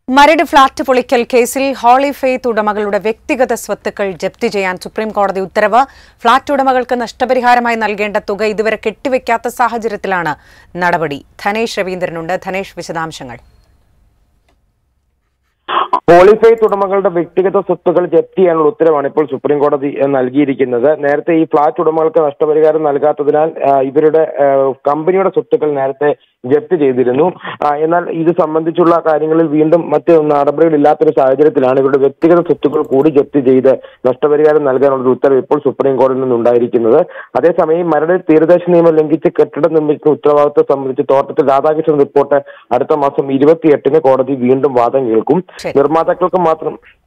Maradu flat പൊളിക്കൽ കേസിൽ holy faith ഉടമകളുടെ വ്യക്തിഗത സ്വത്തുക്കൾ ജപ്തി ചെയ്യാൻ സുപ്രീം കോടതി ഉത്തരവ് ഫ്ളാറ്റ് ഉടമകൾക്ക് നഷ്ടപരിഹാരമായി നൽകേണ്ട തുക ഇതുവരെ കെട്ടിവെക്കാത്ത സാഹചര്യത്തിലാണ് നടപടി ധനേഷ് രവീന്ദ്രനുണ്ട് ധനേഷ് വിശദാംശങ്ങൾ ഹോളിഫൈത്ത് ഉടമകളുടെ വ്യക്തിഗത സ്വത്തുക്കൾ ജപ്തി ചെയ്യാനുള്ള ഉത്തരവാണ് ഇപ്പോൾ സുപ്രീം കോടതി ഏഹ്, നൽകിയിരിക്കുന്നത് നേരത്തെ ഈ ഫ്ളാറ്റ് ഉടമകൾക്ക് നഷ്ടപരിഹാരം നൽകാത്തതിനാൽ ആ, ഇവരുടെ ആ, കമ്പനിയുടെ സ്വത്തുക്കൾ നേരത്തെ ജപ്തി ചെയ്തിരുന്നു ആ, എന്നാൽ ഇത് സംബന്ധിച്ചുള്ള കാര്യങ്ങളിൽ വീണ്ടും മറ്റ് നടപടികൾ ഇല്ലാത്തൊരു സാഹചര്യത്തിലാണ് ഇവരുടെ വ്യക്തിഗത സ്വത്തുക്കൾ കൂടി ജപ്തി ചെയ്ത് നഷ്ടപരിഹാരം നൽകാനുള്ള ഒരു ഉത്തരവ് ഇപ്പോൾ സുപ്രീം കോടതിയിൽ നിന്നുണ്ടായിരിക്കുന്നത് അതേസമയം മരട് തീരദേശ നിയമം ലംഘിച്ച് കെട്ടിടം നിർമ്മിക്കുന്ന ഉത്തരവാദിത്വം സംബന്ധിച്ച് തോട്ടത്തിൽ രാധാകൃഷ്ണൻ റിപ്പോർട്ട് അടുത്ത മാസം ഇരുപത്തിയെട്ടിന് കോടതി വീണ്ടും വാദം കേൾക്കും ശരി. നിർമ്മാതാക്കൾക്ക് മാത്രം